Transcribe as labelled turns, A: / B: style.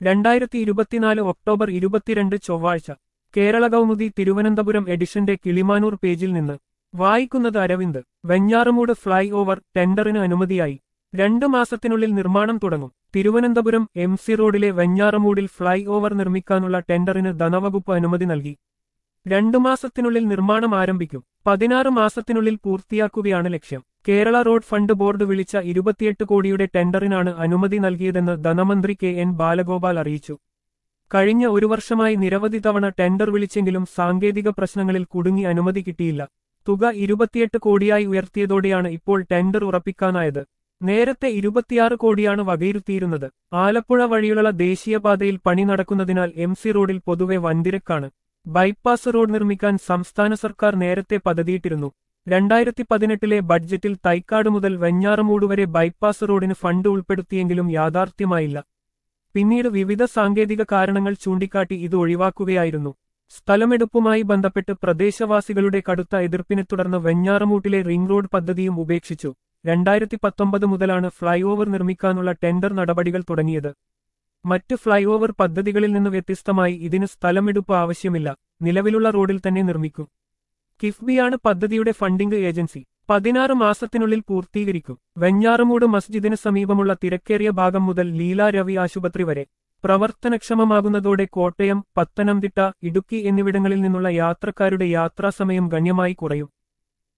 A: രണ്ടായിരത്തി ഇരുപത്തിനാല് ഒക്ടോബർ ഇരുപത്തിരണ്ട് ചൊവ്വാഴ്ച കേരള കൗമുദി തിരുവനന്തപുരം എഡിഷന്റെ കിളിമാനൂർ പേജിൽ നിന്ന് വായിക്കുന്നത് അരവിന്ദ് വെഞ്ഞാറമൂട് ഫ്ളൈ ഓവർ ടെൻഡറിന് അനുമതിയായി രണ്ടു മാസത്തിനുള്ളിൽ നിർമ്മാണം തുടങ്ങും തിരുവനന്തപുരം എം സി റോഡിലെ വെഞ്ഞാറമൂടിൽ ഫ്ളൈ ഓവർ നിർമ്മിക്കാനുള്ള ടെൻഡറിന് ധനവകുപ്പ് അനുമതി നൽകി രണ്ടു മാസത്തിനുള്ളിൽ നിർമ്മാണം ആരംഭിക്കും പതിനാറ് മാസത്തിനുള്ളിൽ പൂർത്തിയാക്കുകയാണ് ലക്ഷ്യം കേരള റോഡ് ഫണ്ട് ബോർഡ് വിളിച്ച ഇരുപത്തിയെട്ട് കോടിയുടെ ടെൻഡറിനാണ് അനുമതി നൽകിയതെന്ന് ധനമന്ത്രി കെ എൻ ബാലഗോപാൽ അറിയിച്ചു കഴിഞ്ഞ ഒരു വർഷമായി നിരവധി തവണ ടെൻഡർ വിളിച്ചെങ്കിലും സാങ്കേതിക പ്രശ്നങ്ങളിൽ കുടുങ്ങി അനുമതി കിട്ടിയില്ല തുക ഇരുപത്തിയെട്ട് കോടിയായി ഉയർത്തിയതോടെയാണ് ഇപ്പോൾ ടെൻഡർ ഉറപ്പിക്കാനായത് നേരത്തെ ഇരുപത്തിയാറ് കോടിയാണ് വകയിരുത്തിയിരുന്നത് ആലപ്പുഴ വഴിയുള്ള ദേശീയപാതയിൽ പണി നടക്കുന്നതിനാൽ എം സി റോഡിൽ പൊതുവെ വൻതിരക്കാണ് ബൈപ്പാസ് റോഡ് നിർമ്മിക്കാൻ സംസ്ഥാന സർക്കാർ നേരത്തെ പദ്ധതിയിട്ടിരുന്നു രണ്ടായിരത്തി പതിനെട്ടിലെ ബഡ്ജറ്റിൽ തൈക്കാട് മുതൽ വെഞ്ഞാറമൂട് വരെ ബൈപ്പാസ് റോഡിന് ഫണ്ട് ഉൾപ്പെടുത്തിയെങ്കിലും യാഥാർത്ഥ്യമായില്ല പിന്നീട് വിവിധ സാങ്കേതിക കാരണങ്ങൾ ചൂണ്ടിക്കാട്ടി ഇത് ഒഴിവാക്കുകയായിരുന്നു സ്ഥലമെടുപ്പുമായി ബന്ധപ്പെട്ട് പ്രദേശവാസികളുടെ കടുത്ത എതിർപ്പിനെ തുടർന്ന് വെഞ്ഞാറമൂട്ടിലെ റിംഗ് റോഡ് പദ്ധതിയും ഉപേക്ഷിച്ചു രണ്ടായിരത്തി പത്തൊമ്പത് മുതലാണ് ഫ്ളൈ ഓവർ നിർമ്മിക്കാനുള്ള ടെൻഡർ നടപടികൾ തുടങ്ങിയത് മറ്റ് ഫ്ളൈ ഓവർ പദ്ധതികളിൽ നിന്ന് വ്യത്യസ്തമായി ഇതിന് സ്ഥലമെടുപ്പ് ആവശ്യമില്ല നിലവിലുള്ള റോഡിൽ തന്നെ നിർമ്മിക്കും കിഫ്ബിയാണ് പദ്ധതിയുടെ ഫണ്ടിംഗ് ഏജൻസി പതിനാറ് മാസത്തിനുള്ളിൽ പൂർത്തീകരിക്കും വെഞ്ഞാറമൂട് മസ്ജിദിന് സമീപമുള്ള തിരക്കേറിയ ഭാഗം മുതൽ ലീല രവി ആശുപത്രി വരെ പ്രവർത്തനക്ഷമമാകുന്നതോടെ കോട്ടയം പത്തനംതിട്ട ഇടുക്കി എന്നിവിടങ്ങളിൽ നിന്നുള്ള യാത്രക്കാരുടെ യാത്രാസമയം ഗണ്യമായി കുറയും